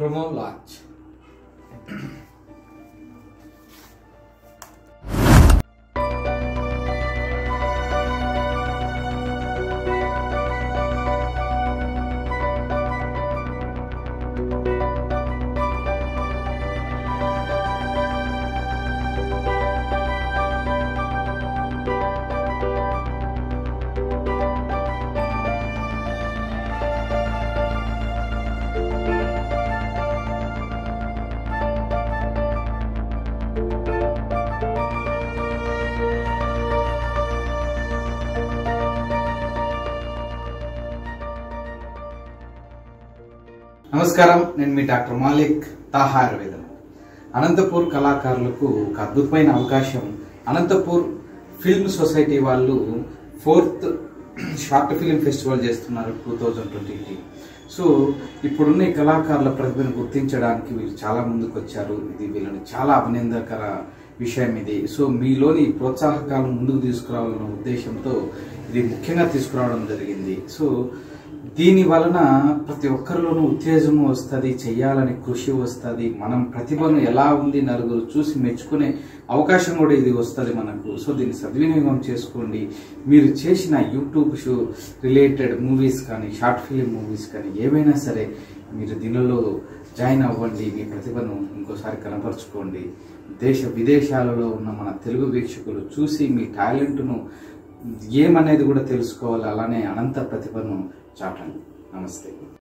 promo launch. నమస్కారం నేను మీ doctor Malik Taha ఆయుర్వేదం అనంతపూర్ కళాకారులకు ఒక అద్భుతమైన అవకాశం అనంతపూర్ ఫిల్మ్ సొసైటీ వాళ్ళు ఫోర్త్ షార్ట్ ఫిల్మ్ ఫెస్టివల్ చేస్తున్నారు టూ థౌజండ్ ట్వంటీ సో ఇప్పుడున్న ఈ కళాకారుల ప్రతిభను గుర్తించడానికి వీళ్ళు చాలా ముందుకు వచ్చారు ఇది వీళ్ళని చాలా అభినందకర విషయం ఇది సో మీలోని ప్రోత్సాహకాలను ముందుకు తీసుకురావాలన్న ఉద్దేశంతో ఇది ముఖ్యంగా తీసుకురావడం జరిగింది సో దీని వలన ప్రతి ఒక్కరిలోనూ ఉత్తేజం వస్తుంది చెయ్యాలని కృషి వస్తుంది మనం ప్రతిభను ఎలా ఉంది నలుగురు చూసి మెచ్చుకునే అవకాశం కూడా ఇది వస్తుంది మనకు సో దీన్ని సద్వినియోగం చేసుకోండి మీరు చేసిన యూట్యూబ్ షో రిలేటెడ్ మూవీస్ కానీ షార్ట్ ఫిలిం మూవీస్ కానీ ఏవైనా సరే మీరు దీనిలో జాయిన్ అవ్వండి మీ ప్రతిభను ఇంకోసారి కనపరుచుకోండి దేశ విదేశాలలో ఉన్న మన తెలుగు వీక్షకులు చూసి మీ టాలెంట్ను ఏమనేది కూడా తెలుసుకోవాలి అలానే అనంత ప్రతిభను చాటండి నమస్తే